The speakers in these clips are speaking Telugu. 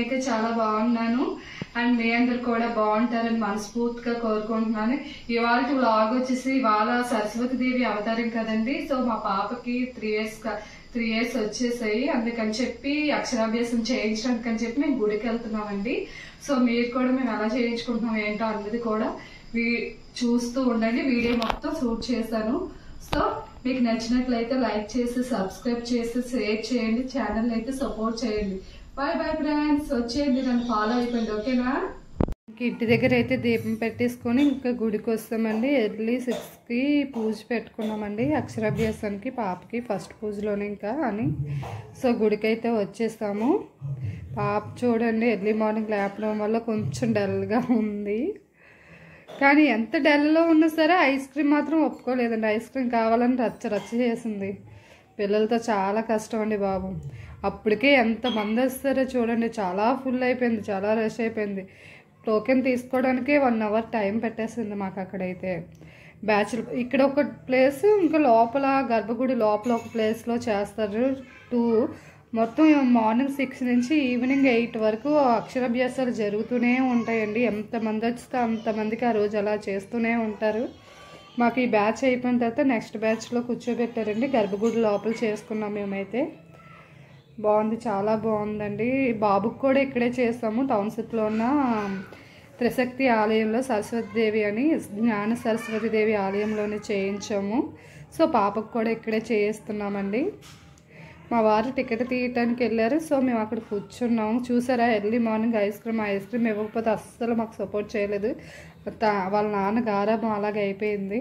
నేనైతే చాలా బాగున్నాను అండ్ మీ అందరు కూడా బాగుంటారని మనస్ఫూర్తిగా కోరుకుంటున్నాను ఇవాళ వ్లాగ్ వచ్చేసి ఇవాళ సరస్వతి దేవి అవతారం కదండి సో మా పాపకి త్రీ ఇయర్స్ త్రీ ఇయర్స్ వచ్చేసాయి అందుకని చెప్పి అక్షరాభ్యాసం చేయించడానికి అని చెప్పి మేము గుడికి వెళ్తున్నామండి సో మీరు కూడా మేము ఎలా చేయించుకుంటున్నాం ఏంటో అన్నది కూడా వీ- చూస్తూ ఉండండి వీడియో మొత్తం షూట్ చేశాను సో మీకు నచ్చినట్లయితే లైక్ చేసి సబ్స్క్రైబ్ చేసి షేర్ చేయండి ఛానల్ అయితే సపోర్ట్ చేయండి బాయ్ బాయ్ ఫ్రెండ్స్ వచ్చేయండి నన్ను ఫాలో అయిపోయింది ఓకేనా ఇంక ఇంటి దగ్గర అయితే దీపం పెట్టేసుకొని ఇంకా గుడికి వస్తామండి ఎర్లీ సిక్స్కి పూజ పెట్టుకున్నామండి అక్షరాభ్యాసానికి పాపకి ఫస్ట్ పూజలోనే ఇంకా అని సో గుడికి అయితే వచ్చేస్తాము పాప చూడండి ఎర్లీ మార్నింగ్ లేపడం వల్ల కొంచెం డల్గా ఉంది కానీ ఎంత డల్లో ఉన్నా సరే ఐస్ క్రీమ్ మాత్రం ఒప్పుకోలేదండి ఐస్ క్రీమ్ కావాలని రచ్చ రచ్చ చేసింది పిల్లలతో చాలా కష్టం అండి బాబు అప్పటికే ఎంత మంది వస్తారో చూడండి చాలా ఫుల్ అయిపోయింది చాలా రష్ అయిపోయింది టోకెన్ తీసుకోవడానికే వన్ అవర్ టైం పెట్టేసింది మాకు అక్కడైతే బ్యాచ్ ఇక్కడ ఒక ప్లేస్ ఇంకా లోపల గర్భగుడి లోపల ఒక ప్లేస్లో చేస్తారు టూ మొత్తం మార్నింగ్ సిక్స్ నుంచి ఈవినింగ్ ఎయిట్ వరకు అక్షరాభ్యాసాలు జరుగుతూనే ఉంటాయండి ఎంతమంది వస్తే అంతమందికి ఆ రోజు అలా చేస్తూనే ఉంటారు మాకు ఈ బ్యాచ్ అయిపోయిన తర్వాత నెక్స్ట్ బ్యాచ్లో కూర్చోబెట్టారండి గర్భగుడి లోపల చేసుకున్నాం మేమైతే బాగుంది చాలా బాగుందండి బాబుకి కూడా ఇక్కడే చేస్తాము టౌన్షిప్లో ఉన్న త్రిశక్తి ఆలయంలో సరస్వతి దేవి అని జ్ఞాన సరస్వతి దేవి ఆలయంలోనే చేయించాము సో పాపకు కూడా ఇక్కడే చేయిస్తున్నామండి మా వారు టికెట్ తీయటానికి వెళ్ళారు సో మేము అక్కడ కూర్చున్నాము చూసారా early morning ice cream ice cream ఇవ్వకపోతే అస్సలు మాకు సపోర్ట్ చేయలేదు త- వాళ్ళ నాన్న గారాబం అలాగే అయిపోయింది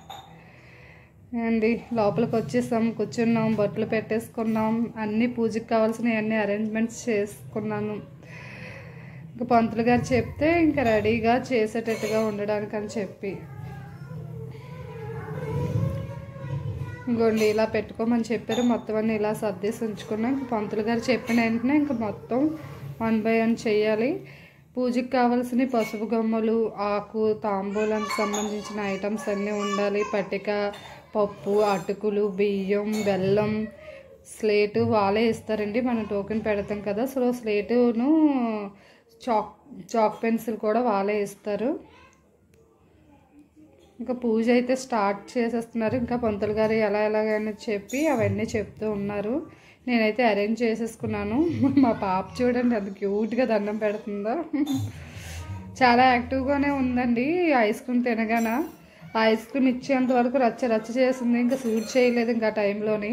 అండి లోపలికి వచ్చేసాం కూర్చున్నాం బట్టలు పెట్టేసుకున్నాం అన్ని పూజకి కావాల్సిన అన్ని అరేంజ్మెంట్స్ చేసుకున్నాను ఇంకా పంతులు గారు చెప్తే ఇంకా రెడీగా చేసేటట్టుగా ఉండడానికి అని చెప్పి ఇంకోండి ఇలా పెట్టుకోమని చెప్పారు మొత్తం అన్ని ఇలా సర్దేసి ఉంచుకున్నాం ఇంక పంతులు గారు చెప్పిన వెంటనే ఇంకా మొత్తం వన్ బై వన్ చేయాలి పూజకి కావాల్సిన పసుపు గమ్మలు ఆకు తాంబూలానికి సంబంధించిన ఐటమ్స్ అన్నీ ఉండాలి పట్టిక పప్పు అటుకులు బియ్యం బెల్లం స్లేటు వాళ్ళే ఇస్తారండి మనం టోకెన్ పెడతాం కదా సో స్లేటును చాక్ చాక్ పెన్సిల్ కూడా వాళ్ళే ఇస్తారు ఇంకా పూజ అయితే స్టార్ట్ చేసేస్తున్నారు ఇంకా పంతులు గారు ఎలా ఎలాగని చెప్పి అవన్నీ చెప్తూ ఉన్నారు నేనైతే అరేంజ్ చేసేసుకున్నాను మా పాప చూడండి అది క్యూట్గా దండం పెడుతుందో చాలా యాక్టివ్గానే ఉందండి ఐస్ క్రీమ్ తినగాన ఆ ఐస్ క్రీమ్ ఇచ్చేంత వరకు రచ్చ రచ్చ చేసింది ఇంకా సూట్ చేయలేదు ఇంకా ఆ టైంలోని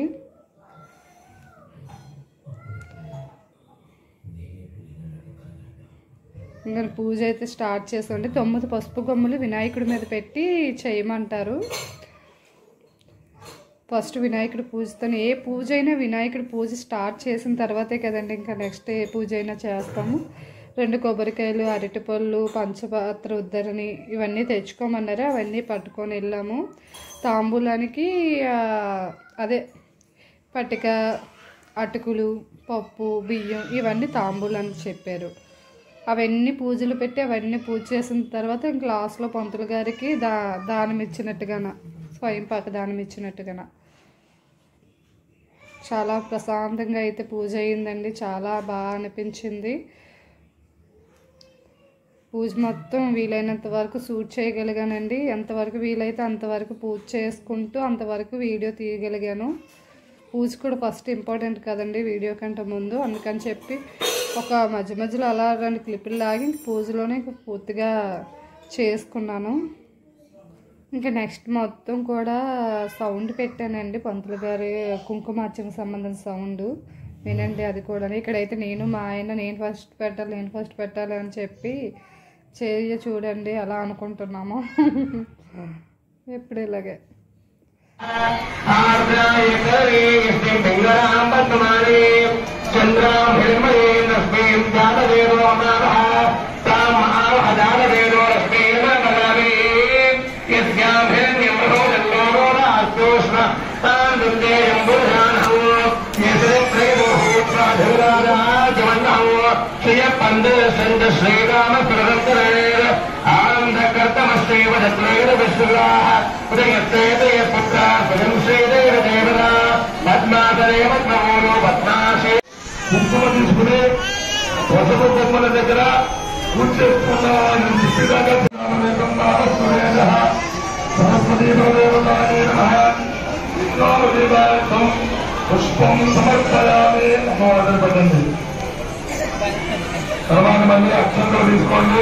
ఇంకా పూజ అయితే స్టార్ట్ చేసండి తొమ్మిది పసుపు గమ్ములు వినాయకుడి మీద పెట్టి చేయమంటారు ఫస్ట్ వినాయకుడి పూజతో ఏ పూజ అయినా వినాయకుడి పూజ స్టార్ట్ చేసిన తర్వాతే కదండి ఇంకా నెక్స్ట్ ఏ పూజ అయినా చేస్తాము రెండు కొబ్బరికాయలు అరటిపళ్ళు పంచపాత్ర ఉద్దరని ఇవన్నీ తెచ్చుకోమన్నారు అవన్నీ పట్టుకొని వెళ్ళాము తాంబూలానికి ఆ, అదే పట్టిక అటుకులు పప్పు బియ్యం ఇవన్నీ తాంబూలానికి చెప్పారు అవన్నీ పూజలు పెట్టి అవన్నీ పూజ చేసిన తర్వాత ఇంక లాస్ట్లో పంతులు గారికి దా దానం ఇచ్చినట్టుగాన స్వయం పాక దానం ఇచ్చినట్టుగాన చాలా ప్రశాంతంగా అయితే పూజ అయిందండి చాలా బాగా అనిపించింది పూజ మొత్తం వీలైనంత వరకు షూట్ చేయగలిగానండి ఎంతవరకు వీలైతే అంతవరకు పూజ చేసుకుంటూ అంతవరకు వీడియో తీయగలిగాను పూజ కూడా ఫస్ట్ ఇంపార్టెంట్ కదండి వీడియో కంటే ముందు అందుకని చెప్పి ఒక మధ్య మధ్యలో అలా రెండు క్లిప్పులు లాగి ఇంక పూజలోనే ఇంక పూర్తిగా చేసుకున్నాను ఇంకా నెక్స్ట్ మొత్తం కూడా సౌండ్ పెట్టానండి పంతులు గారి కుంకుమార్చనకు సంబంధించిన సౌండ్ వినండి అది కూడా ఇక్కడైతే నేను మా ఆయన నేను ఫస్ట్ పెట్టాలి నేను ఫస్ట్ పెట్టాలి అని చెప్పి చేయ చూడండి అలా అనుకుంటున్నాము ఎప్పుడు ఇలాగే आर्द्राय करे यस्मिन् पिङ्गलां वर्तमाने चन्द्रां हिरण्मये लक्ष्मीं जातवेदो अमरावः ताम् आवहदानवेदो लक्ष्मीं नमगामि यस्यां हिरण्यमृगो जन्मो रास्तोष्म तां दुर्गेयं बुधानहु यस्रे प्रेमो प्राधुराजमन्नहु श्रियपन्द सन्द श्रीराम प्रवर्तनेर आनन्दकर्तमस्यैव तत्रैव विश्रुवाः उदयस्तेदय पुत्रा स्वयं श्रीदेव देवता पद्माकरे पद्ममूलो पद्माशे కుంకుమ తీసుకుని పసుపు బొమ్మల దగ్గర పూజ చేసుకున్న శిష్యులాగా సరస్వతీ దేవతాయ నమః పుష్పం సమర్పయామి అమ్మవారిని పెట్టండి తర్వాత మళ్ళీ అక్షంతలు తీసుకోండి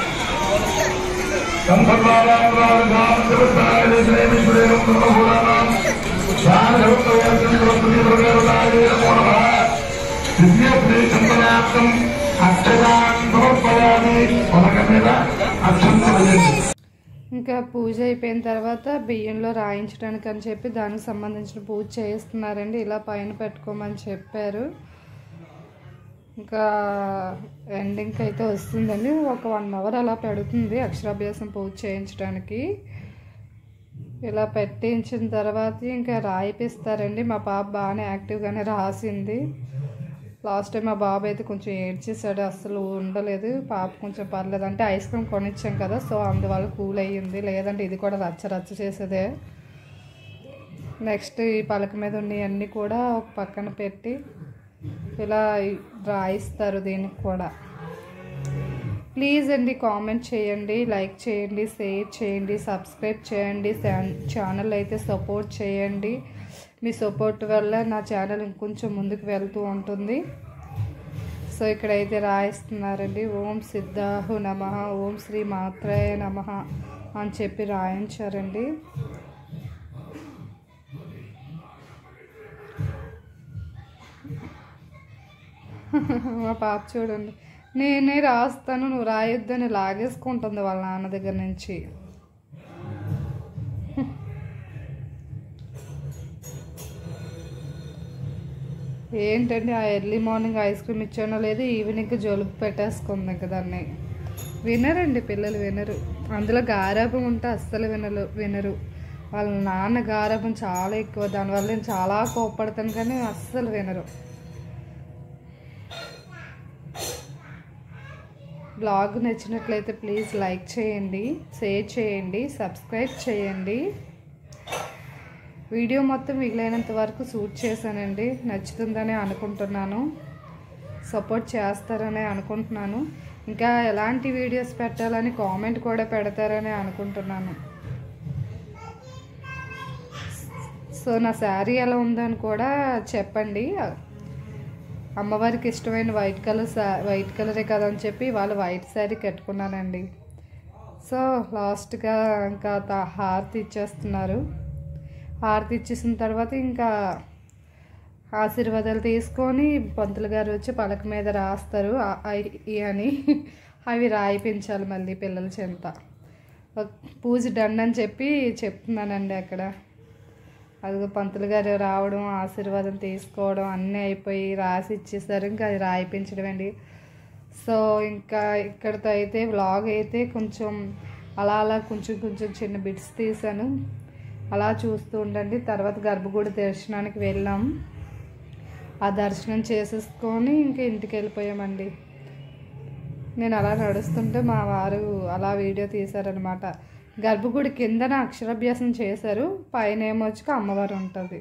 దివ్యప్రీచందనార్థం అక్షరాన్ని సమర్పయామి పలక మీద అక్షంతలు వేయండి ఇంకా పూజ అయిపోయిన తర్వాత బియ్యంలో రాయించడానికి అని చెప్పి దానికి సంబంధించిన పూజ చేస్తున్నారండి ఇలా పైన పెట్టుకోమని చెప్పారు ఇంకా ఎండింగ్ అయితే వస్తుందండి ఒక వన్ అవర్ అలా పెడుతుంది అక్షరాభ్యాసం పూజ చేయించడానికి ఇలా పెట్టించిన తర్వాత ఇంకా రాయిపిస్తారండి మా పాప బాగానే యాక్టివ్గానే రాసింది లాస్ట్ టైం మా బాబు అయితే కొంచెం ఏడ్చేసాడు అసలు ఉండలేదు పాప కొంచెం పర్లేదు అంటే ఐస్ క్రీమ్ కొనిచ్చాం కదా సో అందువల్ల కూల్ అయ్యింది లేదంటే ఇది కూడా రచ్చ రచ్చ చేసేదే నెక్స్ట్ ఈ పలక మీద ఉన్నవన్నీ కూడా ఒక పక్కన పెట్టి ఇలా రాయిస్తారు దీనికి కూడా ప్లీజ్ అండి కామెంట్ చేయండి లైక్ చేయండి షేర్ చేయండి సబ్స్క్రైబ్ చేయండి ఛానల్ అయితే సపోర్ట్ చేయండి మీ సపోర్ట్ వల్ల నా ఛానల్ ఇంకొంచెం ముందుకు వెళ్తూ ఉంటుంది సో ఇక్కడైతే రాయిస్తున్నారండి ఓం సిద్ధాహు నమ ఓం శ్రీ మాత్రయ నమ అని చెప్పి రాయించారండి మా పాప చూడండి నేనే రాస్తాను నువ్వు రాయొద్దని లాగేసుకుంటుంది వాళ్ళ నాన్న దగ్గర నుంచి ఏంటండి ఆ ఎర్లీ మార్నింగ్ ఐస్ క్రీమ్ ఇచ్చానో లేదు ఈవినింగ్ జలుబు పెట్టేసుకుంది ఇంకా దాన్ని వినరండి పిల్లలు వినరు అందులో గారాబం ఉంటే అస్సలు వినరు వినరు వాళ్ళ నాన్న గారాబం చాలా ఎక్కువ దానివల్ల నేను చాలా కోప్పడతాను కానీ అస్సలు వినరు బ్లాగ్ నచ్చినట్లయితే ప్లీజ్ లైక్ చేయండి షేర్ చేయండి సబ్స్క్రైబ్ చేయండి వీడియో మొత్తం వీలైనంత వరకు షూట్ చేశానండి నచ్చుతుందని అనుకుంటున్నాను సపోర్ట్ చేస్తారని అనుకుంటున్నాను ఇంకా ఎలాంటి వీడియోస్ పెట్టాలని కామెంట్ కూడా పెడతారని అనుకుంటున్నాను సో నా శారీ ఎలా ఉందని కూడా చెప్పండి అమ్మవారికి ఇష్టమైన వైట్ కలర్ సా వైట్ కలరే కదా అని చెప్పి వాళ్ళు వైట్ శారీ కట్టుకున్నానండి సో లాస్ట్గా ఇంకా త- హారతి ఇచ్చేస్తున్నారు హారతి ఇచ్చేసిన తర్వాత ఇంకా ఆశీర్వాదాలు తీసుకొని పంతులు గారు వచ్చి పలక మీద రాస్తారు ఆ- ఐ ఈ అని అవి రాయిపించాలి మళ్ళీ పిల్లల చెంత ఒక- పూజ డండ్ అని చెప్పి చెప్తున్నానండి అక్కడ అదిగో పంతులు గారు రావడం ఆశీర్వాదం తీసుకోవడం అన్నీ అయిపోయి రాసి ఇచ్చేసారు ఇంకా అది రాయిపించడం అండి సో ఇంకా ఇక్కడితో అయితే వ్లాగ్ అయితే కొంచెం అలా అలా కొంచెం కొంచెం చిన్న బిట్స్ తీసాను అలా చూస్తూ ఉండండి తర్వాత గర్భగుడి దర్శనానికి వెళ్ళాం ఆ దర్శనం చేసేసుకొని ఇంకా ఇంటికి వెళ్ళిపోయామండి నేను అలా నడుస్తుంటే మా వారు అలా వీడియో తీశారనమాట గర్భగుడి కిందన అక్షరాభ్యాసం చేశారు పైన ఏమో వచ్చి అమ్మవారు ఉంటుంది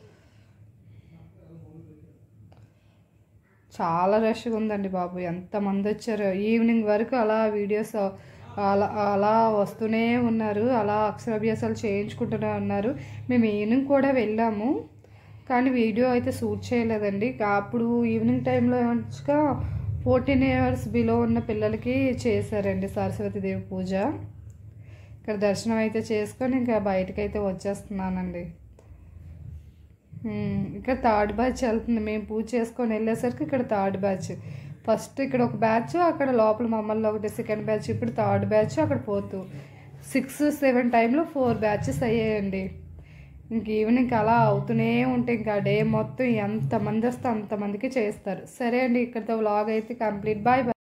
చాలా రష్గా ఉందండి బాబు ఎంతమంది వచ్చారు ఈవినింగ్ వరకు అలా వీడియోస్ అలా అలా వస్తూనే ఉన్నారు అలా అక్షరాభ్యాసాలు చేయించుకుంటూనే ఉన్నారు మేము ఈవినింగ్ కూడా వెళ్ళాము కానీ వీడియో అయితే షూట్ చేయలేదండి కా- అప్పుడు ఈవినింగ్ టైంలో వచ్చుగా ఫోర్టీన్ ఇయర్స్ బిలో ఉన్న పిల్లలకి చేశారండి సరస్వతీదేవి పూజ ఇక్కడ దర్శనం అయితే చేసుకొని ఇంకా బయటకైతే వచ్చేస్తున్నానండి ఉమ్, ఇక్కడ థర్డ్ బ్యాచ్ వెళ్తుంది మేము పూజ చేసుకొని వెళ్ళేసరికి ఇక్కడ థర్డ్ బ్యాచ్ ఫస్ట్ ఇక్కడ ఒక బ్యాచ్ అక్కడ లోపల మమ్మల్ని ఒకటి సెకండ్ బ్యాచ్ ఇప్పుడు థర్డ్ బ్యాచ్ అక్కడ పోతూ సిక్స్ సెవెన్ టైంలో ఫోర్ బ్యాచెస్ అయ్యాయండి ఇంక ఈవినింగ్ అలా అవుతూనే ఉంటే ఇంకా డే మొత్తం ఎంతమంది వస్తే అంతమందికి చేస్తారు సరే అండి ఇక్కడితో వ్లాగ్ అయితే కంప్లీట్ బాయ్ బాయ్